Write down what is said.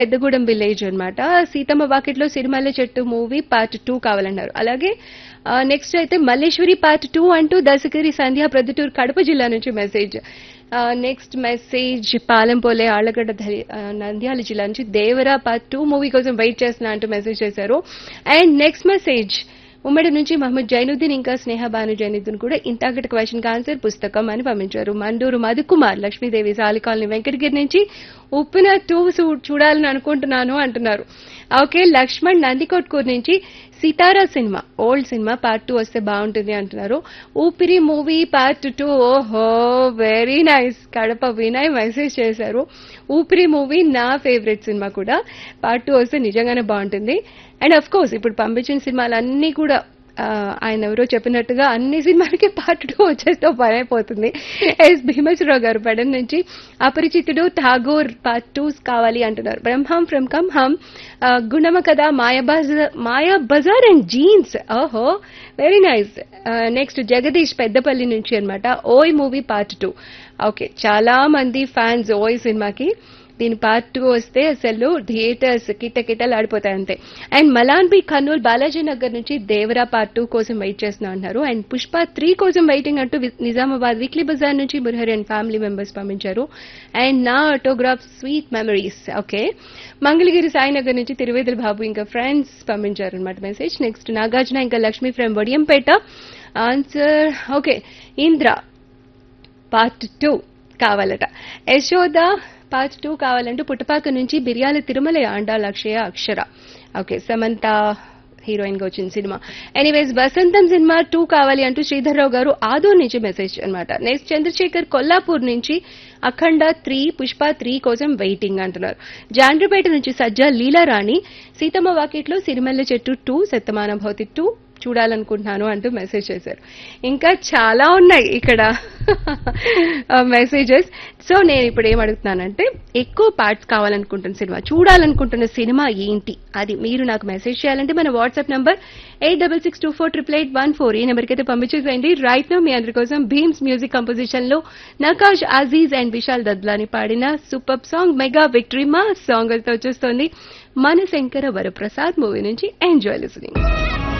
Peddagudem village అన్నమాట సీతమ్మ వాకిట్లో సిరిమల్ల చెట్టు మూవీ పార్ట్ టూ కావాలన్నారు అలాగే నెక్స్ట్ అయితే మల్లేశ్వరి పార్ట్ టూ అంటూ దశగిరి సంధ్య ప్రొద్దుటూరు కడప జిల్లా నుంచి మెసేజ్ నెక్స్ట్ మెసేజ్ పాలెంపోలే ఆళ్లగడ్డ ధరి- ఆ, నంద్యాల జిల్లా నుంచి దేవరా పార్ట్ టూ మూవీ కోసం వెయిట్ చేస్తున్నా అంటూ మెసేజ్ చేశారు అండ్ నెక్స్ట్ మెసేజ్ ఉమ్మడి నుంచి మహమ్మద్ జైనుద్దీన్ ఇంకా స్నేహ భాను జైనుద్దీన్ కూడా ఇంతాకటి క్వశ్చన్ ఆన్సర్ పుస్తకం అని పంపించారు మండూరు మధుకుమార్ లక్ష్మీదేవి సాలికాలనీ వెంకటగిరి నుంచి ఉప్పిన టూ చూడాలని అనుకుంటున్నాను అంటున్నారు ఓకే లక్ష్మణ్ నందికొట్కూరు నుంచి Sitara cinema old cinema part two వస్తే బాగుంటుంది అంటున్నారు ఊపిరి మూవీ పార్ట్ టూ ఓహో very nice Kadapa Vinay message చేశారు ఊపిరి మూవీ నా ఫేవరెట్ సినిమా కూడా పార్ట్ టూ వస్తే నిజంగానే బాగుంటుంది అండ్ అఫ్ కోర్స్ ఇప్పుడు పంపించిన సినిమాలన్నీ కూడా ఆ, ఆయన ఎవరో చెప్పినట్టుగా అన్ని సినిమాలకి పార్ట్ టూ వచ్చేస్తే ఓ పని అయిపోతుంది ఎస్ భీమేశ్వరరావు గారు పడన్ నుంచి అపరిచితుడు ఠాగూర్ పార్ట్ టూ కావాలి అంటున్నారు బ్రహ్మం ఫ్రమ్ కమ్ హమ్ ఆ, గుణమ కదా మాయా బజార్ మాయా బజార్ అండ్ జీన్స్ ఓహో very nice next Jagadish Peddapalli నుంచి అన్నమాట ఓయ్ మూవీ పార్ట్ టూ ఓకే చాలా మంది ఫ్యాన్స్ ఓయ్ సినిమాకి దీని పార్ట్ టూ వస్తే అసలు థియేటర్స్ కిట కిటలు ఆడిపోతాయి అంతే అండ్ మలాన్ బి కర్నూల్ బాలాజీ నగర్ నుంచి దేవరా పార్ట్ టూ కోసం వెయిట్ చేస్తున్నా అంటున్నారు అండ్ పుష్ప త్రీ కోసం వెయిటింగ్ అంటూ వి- నిజామాబాద్ వీక్లీ బజార్ నుంచి మురహరి అండ్ ఫ్యామిలీ మెంబర్స్ పంపించారు అండ్ నా autograph sweet memories okay Mangalagiri Sainagar నుంచి తిరువేదుల బాబు ఇంకా ఫ్రెండ్స్ పంపించారు అనమాట మెసేజ్ నెక్స్ట్ నాగార్జున ఇంకా Lakshmi from Vadiyampeta answer okay Indra part two కావాలట యశోద పార్ట్ టూ కావాలంటూ పుట్టపాక నుంచి బిర్యాల తిరుమల ఆండాల్ అక్షయ అక్షర ఓకే సమంత హీరోయిన్ గా వచ్చిన cinema anyways Vasantham cinema two కావాలి అంటూ శ్రీధర్రావు గారు ఆదూర్ నుంచి మెసేజ్ అన్నమాట నెక్స్ట్ చంద్రశేఖర్ కొల్లాపూర్ నుంచి అఖండ త్రీ పుష్ప త్రీ కోసం వెయిటింగ్ అంటున్నారు జాండ్రపేట నుంచి సజ్జా లీలారాణి సీతమ్మ వాకిట్లో సిరిమల్ల చెట్టు టూ సత్తమాన భౌతి టూ చూడాలనుకుంటున్నాను అంటూ మెసేజ్ చేశారు ఇంకా చాలా ఉన్నాయి ఇక్కడ మెసేజెస్ సో నేను ఇప్పుడు ఏం అడుగుతున్నానంటే ఎక్కువ పార్ట్స్ కావాలనుకుంటున్న సినిమా చూడాలనుకుంటున్న సినిమా ఏంటి అది మీరు నాకు మెసేజ్ చేయాలంటే మన WhatsApp number eight double six two four triple eight one four ఈ నెంబర్కి అయితే పంపించేసేయండి రైట్ నో మీ అందరి కోసం భీమ్స్ మ్యూజిక్ కంపోజిషన్ లో నకాష్ అజీజ్ అండ్ విశాల్ దద్లాని పాడిన సూపర్ సాంగ్ మెగా విక్టరీ మా సాంగ్ అయితే వచ్చేస్తోంది మన శంకర వరప్రసాద్ మూవీ నుంచి ఎంజాయ్ లిసనింగ్